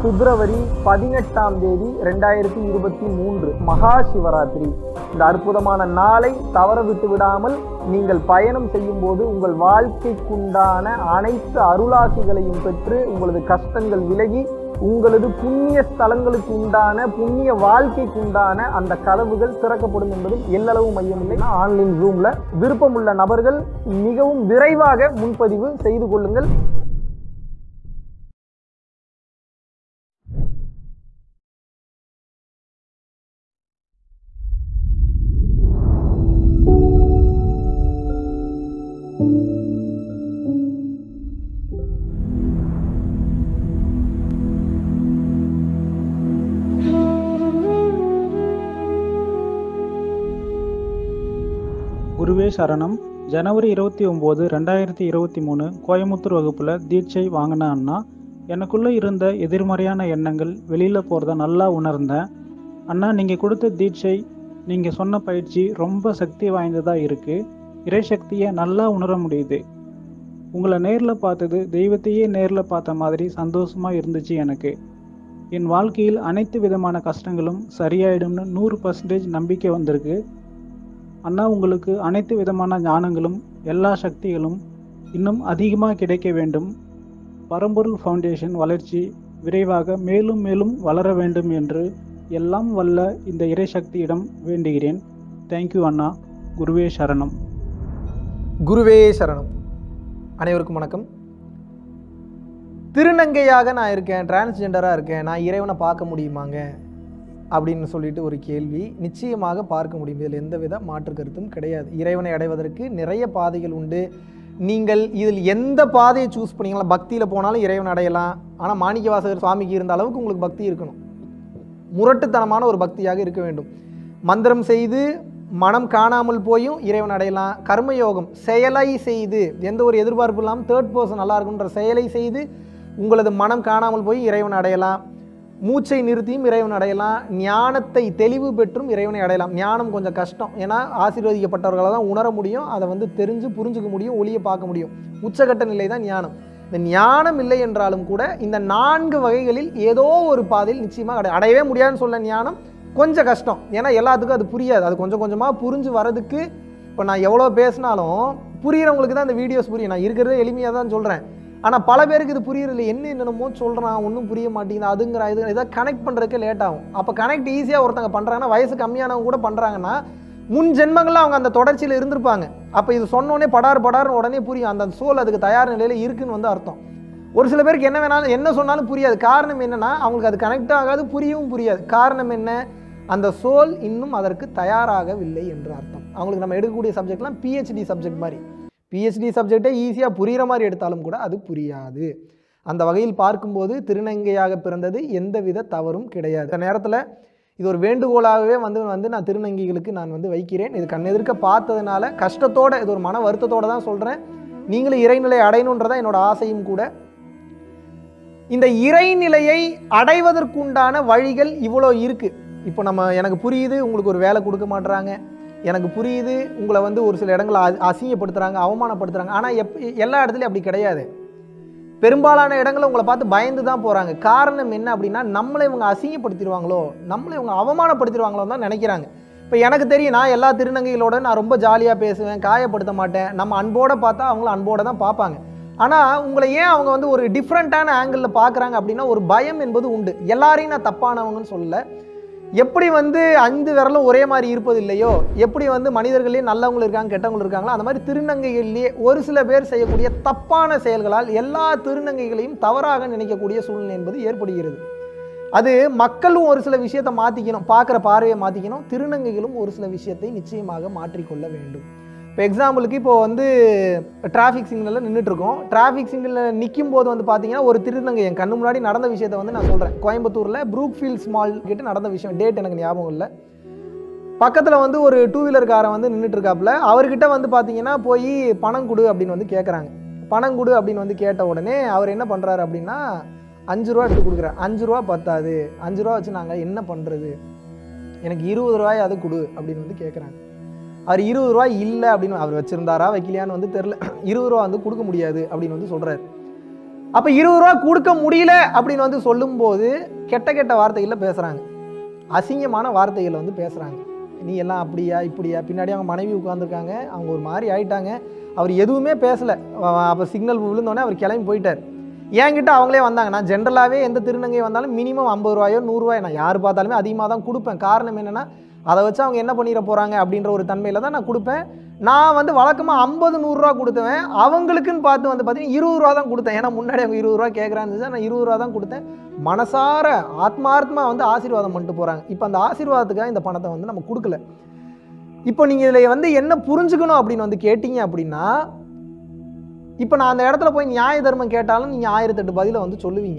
பிப்ரவரி பதினெட்டாம் தேதி ரெண்டாயிரத்தி இருபத்தி மூன்று மகா சிவராத்திரி இந்த அற்புதமான நாளை தவற விட்டு விடாமல் நீங்கள் பயணம் செய்யும் போது உங்கள் வாழ்க்கைக்குண்டான அனைத்து அருளாசிகளையும் பெற்று உங்களது கஷ்டங்கள் விலகி உங்களது புண்ணிய ஸ்தலங்களுக்கு உண்டான புண்ணிய வாழ்க்கைக்கு உண்டான அந்த கதவுகள் திறக்கப்படும் என்பதில் எல்லளவு மையமில்லை ஆன்லைன் ரூம்ல விருப்பமுள்ள நபர்கள் மிகவும் விரைவாக முன்பதிவு செய்து கொள்ளுங்கள் குருவே சரணம் ஜனவரி இருபத்தி ஒம்பது ரெண்டாயிரத்தி இருபத்தி மூணு கோயமுத்தூர் வகுப்பில் தீட்சை வாங்கின அண்ணா எனக்குள்ளே இருந்த எதிர்மறையான எண்ணங்கள் வெளியில் போகிறத நல்லா உணர்ந்தேன் அண்ணா நீங்கள் கொடுத்த தீட்சை நீங்கள் சொன்ன பயிற்சி ரொம்ப சக்தி வாய்ந்ததாக இருக்குது இறைசக்தியை நல்லா உணர முடியுது உங்களை நேரில் பார்த்தது தெய்வத்தையே நேரில் பார்த்த மாதிரி சந்தோஷமாக இருந்துச்சு எனக்கு என் வாழ்க்கையில் அனைத்து விதமான கஷ்டங்களும் சரியாயிடும்னு நூறு பர்சன்டேஜ் நம்பிக்கை வந்திருக்கு அண்ணா உங்களுக்கு அனைத்து விதமான ஞானங்களும் எல்லா சக்திகளும் இன்னும் அதிகமாக கிடைக்க வேண்டும் பரம்பொருள் ஃபவுண்டேஷன் வளர்ச்சி விரைவாக மேலும் மேலும் வளர வேண்டும் என்று எல்லாம் வல்ல இந்த இறைசக்தியிடம் வேண்டுகிறேன் தேங்க்யூ அண்ணா குருவே சரணம் குருவே சரணம் அனைவருக்கும் வணக்கம் திருநங்கையாக நான் இருக்கேன் டிரான்ஸ்ஜெண்டராக இருக்கேன் நான் இறைவனை பார்க்க முடியுமாங்க அப்படின்னு சொல்லிட்டு ஒரு கேள்வி நிச்சயமாக பார்க்க முடியும் இதில் எந்தவித மாற்று கருத்தும் கிடையாது இறைவனை அடைவதற்கு நிறைய பாதைகள் உண்டு நீங்கள் இதில் எந்த பாதையை சூஸ் பண்ணீங்களா பக்தியில் போனாலும் இறைவன் அடையலாம் ஆனால் மாணிக்கவாசகர் சுவாமிக்கு இருந்த அளவுக்கு உங்களுக்கு பக்தி இருக்கணும் முரட்டுத்தனமான ஒரு பக்தியாக இருக்க வேண்டும் மந்திரம் செய்து மனம் காணாமல் போயும் இறைவன் அடையலாம் கர்மயோகம் செயலை செய்து எந்த ஒரு எதிர்பார்ப்பு இல்லாமல் தேர்ட் பர்சன் நல்லா இருக்குன்ற செயலை செய்து உங்களது மனம் காணாமல் போய் இறைவன் அடையலாம் மூச்சை நிறுத்தியும் இறைவன் அடையலாம் ஞானத்தை தெளிவு பெற்றும் இறைவனை அடையலாம் ஞானம் கொஞ்சம் கஷ்டம் ஏன்னா ஆசீர்வதிக்கப்பட்டவர்களை தான் உணர முடியும் அதை வந்து தெரிஞ்சு புரிஞ்சுக்க முடியும் ஒளியை பார்க்க முடியும் உச்சகட்ட நிலை தான் ஞானம் இந்த ஞானம் இல்லை என்றாலும் கூட இந்த நான்கு வகைகளில் ஏதோ ஒரு பாதையில் நிச்சயமாக அடை அடையவே முடியாதுன்னு சொல்ல ஞானம் கொஞ்சம் கஷ்டம் ஏன்னா எல்லாத்துக்கும் அது புரியாது அது கொஞ்சம் கொஞ்சமாக புரிஞ்சு வரதுக்கு இப்போ நான் எவ்வளோ பேசினாலும் புரியிறவங்களுக்கு தான் இந்த வீடியோஸ் புரியும் நான் இருக்கிறதே எளிமையாக தான் சொல்கிறேன் ஆனால் பல பேருக்கு இது புரியறதில்ல என்ன என்னென்னமோ சொல்கிறான் ஒன்றும் புரிய மாட்டேங்குது அதுங்கிற இது இதை கனெக்ட் பண்ணுறதுக்கு லேட் ஆகும் அப்போ கனெக்ட் ஈஸியாக ஒருத்தங்க பண்ணுறாங்கன்னா வயசு கம்மியானவங்க கூட பண்ணுறாங்கன்னா முன் ஜென்மங்களில் அவங்க அந்த தொடர்ச்சியில் இருந்திருப்பாங்க அப்போ இது சொன்னோடனே படார் படார்னு உடனே புரியும் அந்த சோல் அதுக்கு தயார் நிலையில் இருக்குன்னு வந்து அர்த்தம் ஒரு சில பேருக்கு என்ன வேணாலும் என்ன சொன்னாலும் புரியாது காரணம் என்னன்னா அவங்களுக்கு அது கனெக்ட் ஆகாது புரியவும் புரியாது காரணம் என்ன அந்த சோல் இன்னும் அதற்கு தயாராகவில்லை என்று அர்த்தம் அவங்களுக்கு நம்ம எடுக்கக்கூடிய சப்ஜெக்ட்லாம் பிஹெச்டி சப்ஜெக்ட் மாதிரி பிஹெச்டி சப்ஜெக்டே ஈஸியாக புரிகிற மாதிரி எடுத்தாலும் கூட அது புரியாது அந்த வகையில் பார்க்கும்போது திருநங்கையாக பிறந்தது எந்தவித தவறும் கிடையாது இந்த நேரத்தில் இது ஒரு வேண்டுகோளாகவே வந்து வந்து நான் திருநங்கைகளுக்கு நான் வந்து வைக்கிறேன் இது கண்ணெதிர்க்க பார்த்ததுனால கஷ்டத்தோட இது ஒரு மன வருத்தத்தோட தான் சொல்கிறேன் நீங்களும் இறைநிலை அடையணுன்றதான் என்னோட ஆசையும் கூட இந்த இறைநிலையை அடைவதற்குண்டான வழிகள் இவ்வளோ இருக்குது இப்போ நம்ம எனக்கு புரியுது உங்களுக்கு ஒரு வேலை கொடுக்க மாட்றாங்க எனக்கு புரியுது உங்களை வந்து ஒரு சில இடங்களை அ- அசிங்கப்படுத்துகிறாங்க அவமானப்படுத்துகிறாங்க ஆனால் எப் எல்லா இடத்துலையும் அப்படி கிடையாது பெரும்பாலான இடங்களில் உங்களை பார்த்து பயந்து தான் போகிறாங்க காரணம் என்ன அப்படின்னா நம்மளை இவங்க அசிங்கப்படுத்திடுவாங்களோ நம்மளை இவங்க அவமானப்படுத்திடுவாங்களோ தான் நினைக்கிறாங்க இப்போ எனக்கு தெரியும் நான் எல்லா திருநங்கைகளோட நான் ரொம்ப ஜாலியாக பேசுவேன் காயப்படுத்த மாட்டேன் நம்ம அன்போட பார்த்தா அவங்களும் அன்போட தான் பார்ப்பாங்க ஆனால் உங்களை ஏன் அவங்க வந்து ஒரு டிஃப்ரெண்ட்டான ஆங்கிளில் பார்க்குறாங்க அப்படின்னா ஒரு பயம் என்பது உண்டு எல்லாரையும் நான் தப்பானவங்கன்னு சொல்லல எப்படி வந்து ஐந்து விரலும் ஒரே மாதிரி இருப்பது இல்லையோ எப்படி வந்து மனிதர்களே நல்லவங்களும் இருக்காங்க கெட்டவங்களும் இருக்காங்களோ அந்த மாதிரி திருநங்கைகள்லேயே ஒரு சில பேர் செய்யக்கூடிய தப்பான செயல்களால் எல்லா திருநங்கைகளையும் தவறாக நினைக்கக்கூடிய சூழ்நிலை என்பது ஏற்படுகிறது அது மக்களும் ஒரு சில விஷயத்தை மாற்றிக்கணும் பார்க்குற பார்வையை மாற்றிக்கணும் திருநங்கைகளும் ஒரு சில விஷயத்தை நிச்சயமாக மாற்றிக்கொள்ள வேண்டும் இப்போ எக்ஸாம்பிளுக்கு இப்போ வந்து டிராஃபிக் சிக்னலில் நின்றுட்டுருக்கோம் டிராஃபிக் சிக்னலில் நிற்கும் போது வந்து பார்த்தீங்கன்னா ஒரு திருநங்கை என் கண்ணு முன்னாடி நடந்த விஷயத்தை வந்து நான் சொல்கிறேன் கோயம்புத்தூரில் ப்ரூக்ஃபீல்ட் ஸ்மால் கிட்ட நடந்த விஷயம் டேட் எனக்கு ஞாபகம் இல்லை பக்கத்தில் வந்து ஒரு டூ வீலர் காரன் வந்து நின்றுட்டு இருக்காப்புல அவர்கிட்ட வந்து பார்த்தீங்கன்னா போய் பணம் கொடு அப்படின்னு வந்து கேட்குறாங்க பணம் கொடு அப்படின்னு வந்து கேட்ட உடனே அவர் என்ன பண்ணுறாரு அப்படின்னா அஞ்சு ரூபா எடுத்து கொடுக்குறாரு அஞ்சு ரூபா பத்தாது அஞ்சு ரூபா வச்சு நாங்கள் என்ன பண்ணுறது எனக்கு இருபது ரூபாய் அது கொடு அப்படின்னு வந்து கேட்குறாங்க அவர் இருபது ரூபாய் இல்லை அப்படின்னு அவர் வச்சிருந்தாரா வைக்கலையான்னு வந்து தெரில இருபது ரூபா வந்து கொடுக்க முடியாது அப்படின்னு வந்து சொல்கிறாரு அப்போ இருபது ரூபா கொடுக்க முடியல அப்படின்னு வந்து சொல்லும்போது கெட்ட கெட்ட வார்த்தைகளில் பேசுகிறாங்க அசிங்கமான வார்த்தைகளை வந்து பேசுகிறாங்க நீ எல்லாம் அப்படியா இப்படியா பின்னாடி அவங்க மனைவி உட்காந்துருக்காங்க அவங்க ஒரு மாதிரி ஆயிட்டாங்க அவர் எதுவுமே பேசலை அப்போ சிக்னல் விழுந்தோடனே அவர் கிளம்பி போயிட்டார் என்கிட்ட அவங்களே வந்தாங்க நான் ஜென்ரலாகவே எந்த திருநங்கை வந்தாலும் மினிமம் ஐம்பது ரூபாயோ நூறுரூவாயோ நான் யார் பார்த்தாலுமே அதிகமாக தான் கொடுப்பேன் காரணம் என்னென்னா அதை வச்சு அவங்க என்ன பண்ணிட போகிறாங்க அப்படின்ற ஒரு தன்மையில் தான் நான் கொடுப்பேன் நான் வந்து வழக்கமாக ஐம்பது நூறுரூவா கொடுத்தேன் அவங்களுக்குன்னு பார்த்து வந்து பார்த்தீங்கன்னா இருபது ரூபா தான் கொடுத்தேன் ஏன்னா முன்னாடி அவங்க இருபது ரூபா கேட்குறான்னு நான் இருபது ரூபா தான் கொடுத்தேன் மனசார ஆத்மார்த்தமாக வந்து ஆசீர்வாதம் பண்ணிட்டு போகிறாங்க இப்போ அந்த ஆசீர்வாதத்துக்காக இந்த பணத்தை வந்து நம்ம கொடுக்கல இப்போ நீங்கள் இதில் வந்து என்ன புரிஞ்சுக்கணும் அப்படின்னு வந்து கேட்டீங்க அப்படின்னா இப்போ நான் அந்த இடத்துல போய் நியாய தர்மம் கேட்டாலும் நீங்கள் ஆயிரத்தெட்டு பதிலை வந்து சொல்லுவீங்க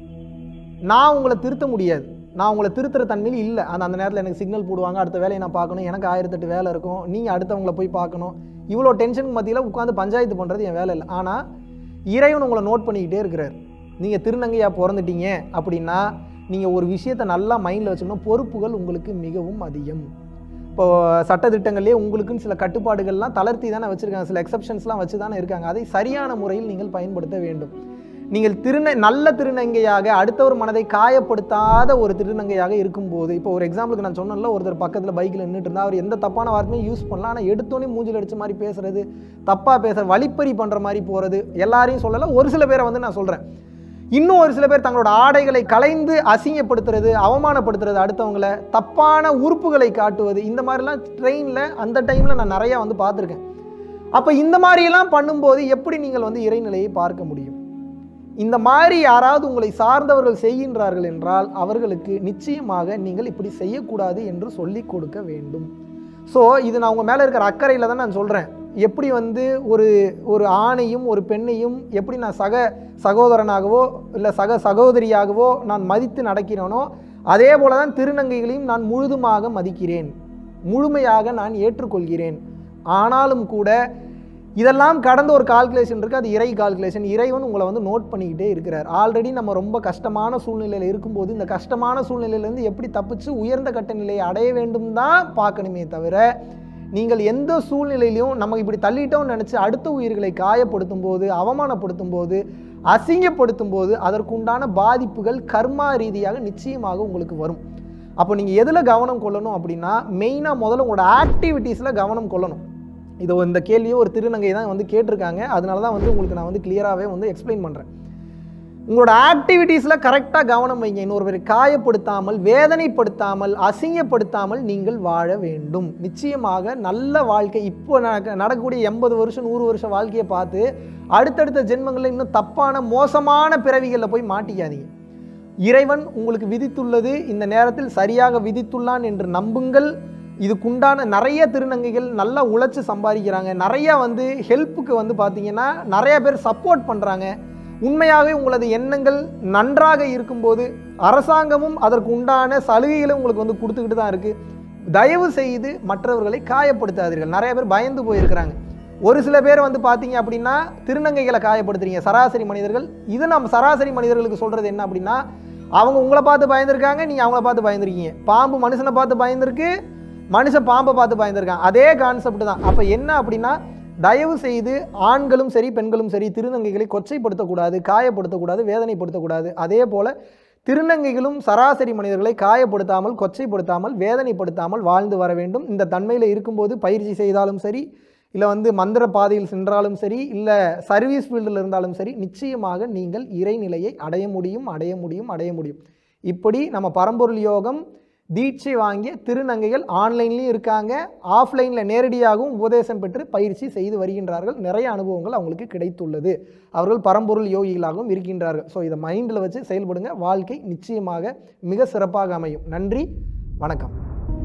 நான் உங்களை திருத்த முடியாது நான் உங்களை திருத்துற தன்மையில் இல்லை அந்த அந்த நேரத்தில் எனக்கு சிக்னல் போடுவாங்க அடுத்த வேலையை நான் பார்க்கணும் எனக்கு ஆயிரத்தெட்டு வேலை இருக்கும் நீங்கள் அடுத்தவங்கள போய் பார்க்கணும் இவ்வளோ டென்ஷனுக்கு மத்தியில் உட்காந்து பஞ்சாயத்து பண்ணுறது என் வேலை இல்லை ஆனால் இறைவன் உங்களை நோட் பண்ணிக்கிட்டே இருக்கிறார் நீங்கள் திருநங்கையாக பிறந்துட்டீங்க அப்படின்னா நீங்கள் ஒரு விஷயத்தை நல்லா மைண்டில் வச்சுக்கணும் பொறுப்புகள் உங்களுக்கு மிகவும் அதிகம் இப்போ சட்டத்திட்டங்கள்லேயே உங்களுக்குன்னு சில கட்டுப்பாடுகள்லாம் தளர்த்தி தானே வச்சுருக்காங்க சில எக்ஸப்ஷன்ஸ்லாம் வச்சு தானே இருக்காங்க அதை சரியான முறையில் நீங்கள் பயன்படுத்த வேண்டும் நீங்கள் திருந நல்ல திருநங்கையாக அடுத்தவர் மனதை காயப்படுத்தாத ஒரு திருநங்கையாக இருக்கும்போது இப்போ ஒரு எக்ஸாம்பிளுக்கு நான் சொன்னேன்ல ஒருத்தர் பக்கத்தில் பைக்கில் நின்றுட்டு இருந்தால் அவர் எந்த தப்பான வார்த்தையும் யூஸ் பண்ணலாம் ஆனால் எடுத்தோன்னே மூஞ்சில் அடிச்ச மாதிரி பேசுறது தப்பாக பேசுற வழிப்பறி பண்ணுற மாதிரி போகிறது எல்லாரையும் சொல்லலை ஒரு சில பேரை வந்து நான் சொல்கிறேன் இன்னும் ஒரு சில பேர் தங்களோட ஆடைகளை கலைந்து அசிங்கப்படுத்துறது அவமானப்படுத்துறது அடுத்தவங்கள தப்பான உறுப்புகளை காட்டுவது இந்த மாதிரிலாம் ட்ரெயினில் அந்த டைமில் நான் நிறையா வந்து பார்த்துருக்கேன் அப்போ இந்த மாதிரியெல்லாம் பண்ணும்போது எப்படி நீங்கள் வந்து இறைநிலையை பார்க்க முடியும் இந்த மாதிரி யாராவது உங்களை சார்ந்தவர்கள் செய்கின்றார்கள் என்றால் அவர்களுக்கு நிச்சயமாக நீங்கள் இப்படி செய்யக்கூடாது என்று சொல்லி கொடுக்க வேண்டும் ஸோ இது நான் உங்கள் மேலே இருக்கிற அக்கறையில் தான் நான் சொல்கிறேன் எப்படி வந்து ஒரு ஒரு ஆணையும் ஒரு பெண்ணையும் எப்படி நான் சக சகோதரனாகவோ இல்லை சக சகோதரியாகவோ நான் மதித்து நடக்கிறேனோ அதே போல தான் திருநங்கைகளையும் நான் முழுதுமாக மதிக்கிறேன் முழுமையாக நான் ஏற்றுக்கொள்கிறேன் ஆனாலும் கூட இதெல்லாம் கடந்த ஒரு கால்குலேஷன் இருக்குது அது இறை கால்குலேஷன் இறைவன் உங்களை வந்து நோட் பண்ணிக்கிட்டே இருக்கிறார் ஆல்ரெடி நம்ம ரொம்ப கஷ்டமான சூழ்நிலையில் இருக்கும்போது இந்த கஷ்டமான சூழ்நிலையிலேருந்து எப்படி தப்பிச்சு உயர்ந்த கட்ட நிலையை அடைய வேண்டும் தான் பார்க்கணுமே தவிர நீங்கள் எந்த சூழ்நிலையிலையும் நம்ம இப்படி தள்ளிட்டோம்னு நினச்சி அடுத்த உயிர்களை காயப்படுத்தும் போது அவமானப்படுத்தும் போது அசிங்கப்படுத்தும் போது அதற்குண்டான பாதிப்புகள் கர்மா ரீதியாக நிச்சயமாக உங்களுக்கு வரும் அப்போ நீங்கள் எதில் கவனம் கொள்ளணும் அப்படின்னா மெயினாக முதல்ல உங்களோட ஆக்டிவிட்டீஸில் கவனம் கொள்ளணும் இது இந்த கேள்வியை ஒரு திருநங்கை தான் வந்து கேட்டிருக்காங்க அதனால தான் வந்து உங்களுக்கு நான் வந்து கிளியராகவே வந்து எக்ஸ்பிளைன் பண்ணுறேன் உங்களோட ஆக்டிவிட்டீஸில் கரெக்டாக கவனம் வைங்க இன்னொருவரை காயப்படுத்தாமல் வேதனைப்படுத்தாமல் அசிங்கப்படுத்தாமல் நீங்கள் வாழ வேண்டும் நிச்சயமாக நல்ல வாழ்க்கை இப்போ நடக்க நடக்கக்கூடிய எண்பது வருஷம் நூறு வருஷம் வாழ்க்கையை பார்த்து அடுத்தடுத்த ஜென்மங்களில் இன்னும் தப்பான மோசமான பிறவிகளில் போய் மாட்டிக்காதீங்க இறைவன் உங்களுக்கு விதித்துள்ளது இந்த நேரத்தில் சரியாக விதித்துள்ளான் என்று நம்புங்கள் இதுக்குண்டான நிறைய திருநங்கைகள் நல்லா உழைச்சி சம்பாதிக்கிறாங்க நிறையா வந்து ஹெல்ப்புக்கு வந்து பார்த்தீங்கன்னா நிறைய பேர் சப்போர்ட் பண்ணுறாங்க உண்மையாகவே உங்களது எண்ணங்கள் நன்றாக இருக்கும்போது அரசாங்கமும் அதற்கு உண்டான சலுகைகளும் உங்களுக்கு வந்து கொடுத்துக்கிட்டு தான் இருக்குது தயவு செய்து மற்றவர்களை காயப்படுத்தாதீர்கள் நிறைய பேர் பயந்து போயிருக்கிறாங்க ஒரு சில பேர் வந்து பார்த்தீங்க அப்படின்னா திருநங்கைகளை காயப்படுத்துறீங்க சராசரி மனிதர்கள் இது நம்ம சராசரி மனிதர்களுக்கு சொல்கிறது என்ன அப்படின்னா அவங்க உங்களை பார்த்து பயந்துருக்காங்க நீங்கள் அவங்கள பார்த்து பயந்துருக்கீங்க பாம்பு மனுஷனை பார்த்து பயந்துருக்கு மனுஷன் பாம்பை பார்த்து பயந்துருக்கான் அதே கான்செப்ட் தான் அப்போ என்ன அப்படின்னா தயவு செய்து ஆண்களும் சரி பெண்களும் சரி திருநங்கைகளை கொச்சைப்படுத்தக்கூடாது காயப்படுத்தக்கூடாது வேதனைப்படுத்தக்கூடாது அதே போல் திருநங்கைகளும் சராசரி மனிதர்களை காயப்படுத்தாமல் கொச்சைப்படுத்தாமல் வேதனைப்படுத்தாமல் வாழ்ந்து வர வேண்டும் இந்த தன்மையில் இருக்கும்போது பயிற்சி செய்தாலும் சரி இல்லை வந்து மந்திர பாதையில் சென்றாலும் சரி இல்லை சர்வீஸ் ஃபீல்டில் இருந்தாலும் சரி நிச்சயமாக நீங்கள் இறைநிலையை அடைய முடியும் அடைய முடியும் அடைய முடியும் இப்படி நம்ம பரம்பொருள் யோகம் தீட்சை வாங்கிய திருநங்கைகள் ஆன்லைன்லேயும் இருக்காங்க ஆஃப்லைனில் நேரடியாகவும் உபதேசம் பெற்று பயிற்சி செய்து வருகின்றார்கள் நிறைய அனுபவங்கள் அவங்களுக்கு கிடைத்துள்ளது அவர்கள் பரம்பொருள் யோகிகளாகவும் இருக்கின்றார்கள் ஸோ இதை மைண்டில் வச்சு செயல்படுங்க வாழ்க்கை நிச்சயமாக மிக சிறப்பாக அமையும் நன்றி வணக்கம்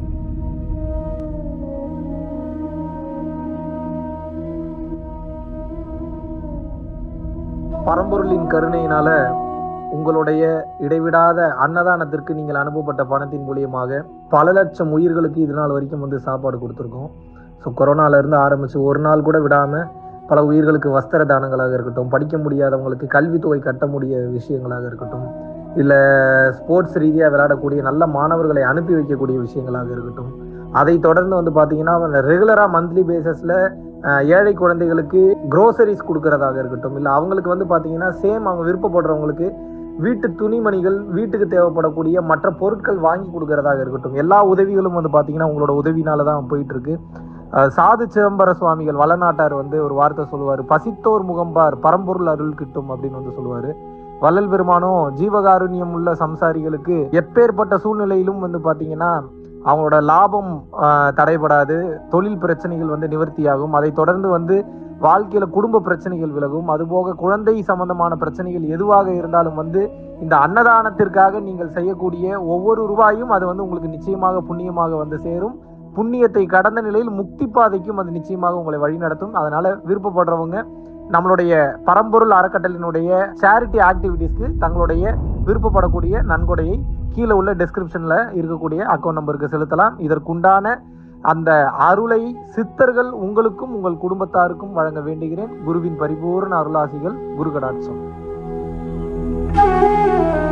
பரம்பொருளின் கருணையினால உங்களுடைய இடைவிடாத அன்னதானத்திற்கு நீங்கள் அனுப்பப்பட்ட பணத்தின் மூலியமாக பல லட்சம் உயிர்களுக்கு இது நாள் வரைக்கும் வந்து சாப்பாடு கொடுத்துருக்கோம் ஸோ கொரோனாலேருந்து ஆரம்பித்து ஒரு நாள் கூட விடாமல் பல உயிர்களுக்கு வஸ்திர தானங்களாக இருக்கட்டும் படிக்க முடியாதவங்களுக்கு கல்வித்தொகை கட்ட முடிய விஷயங்களாக இருக்கட்டும் இல்லை ஸ்போர்ட்ஸ் ரீதியாக விளையாடக்கூடிய நல்ல மாணவர்களை அனுப்பி வைக்கக்கூடிய விஷயங்களாக இருக்கட்டும் அதை தொடர்ந்து வந்து பார்த்தீங்கன்னா ரெகுலராக மந்த்லி பேசிஸில் அஹ், ஏழை குழந்தைகளுக்கு க்ரோசரிஸ் கொடுக்கறதாக இருக்கட்டும் இல்லை அவங்களுக்கு வந்து பார்த்தீங்கன்னா சேம் அவங்க விருப்பப்படுறவங்களுக்கு வீட்டு துணிமணிகள் வீட்டுக்கு தேவைப்படக்கூடிய மற்ற பொருட்கள் வாங்கி கொடுக்கறதாக இருக்கட்டும் எல்லா உதவிகளும் வந்து பார்த்தீங்கன்னா உங்களோட உதவினால தான் போயிட்டு இருக்கு அஹ், சாது சிதம்பர சுவாமிகள் வளநாட்டார் வந்து ஒரு வார்த்தை சொல்லுவார் பசித்தோர் முகம்பார் பரம்பொருள் அருள் கிட்டும் அப்படின்னு வந்து சொல்லுவார் வள்ளல் பெருமானும் ஜீவகாருண்யம் உள்ள சம்சாரிகளுக்கு எப்பேற்பட்ட சூழ்நிலையிலும் வந்து பார்த்தீங்கன்னா அவங்களோட லாபம் ஆஹ், தடைபடாது தொழில் பிரச்சனைகள் வந்து நிவர்த்தியாகும் அதை தொடர்ந்து வந்து வாழ்க்கையில குடும்ப பிரச்சனைகள் விலகும் அதுபோக குழந்தை சம்பந்தமான பிரச்சனைகள் எதுவாக இருந்தாலும் வந்து இந்த அன்னதானத்திற்காக நீங்கள் செய்யக்கூடிய ஒவ்வொரு ரூபாயும் அது வந்து உங்களுக்கு நிச்சயமாக புண்ணியமாக வந்து சேரும் புண்ணியத்தை கடந்த நிலையில் முக்தி பாதைக்கும் அது நிச்சயமாக உங்களை வழிநடத்தும் அதனால விருப்பப்படுறவங்க நம்மளுடைய பரம்பொருள் அறக்கட்டளினுடைய சேரிட்டி ஆக்டிவிட்டீஸ்க்கு தங்களுடைய விருப்பப்படக்கூடிய நன்கொடையை கீழே உள்ள டெஸ்கிரிப்ஷன்ல இருக்கக்கூடிய அக்கௌண்ட் நம்பருக்கு செலுத்தலாம் இதற்குண்டான அந்த அருளை சித்தர்கள் உங்களுக்கும் உங்கள் குடும்பத்தாருக்கும் வழங்க வேண்டுகிறேன் குருவின் பரிபூர்ண அருளாசிகள் குரு கடாட்சம்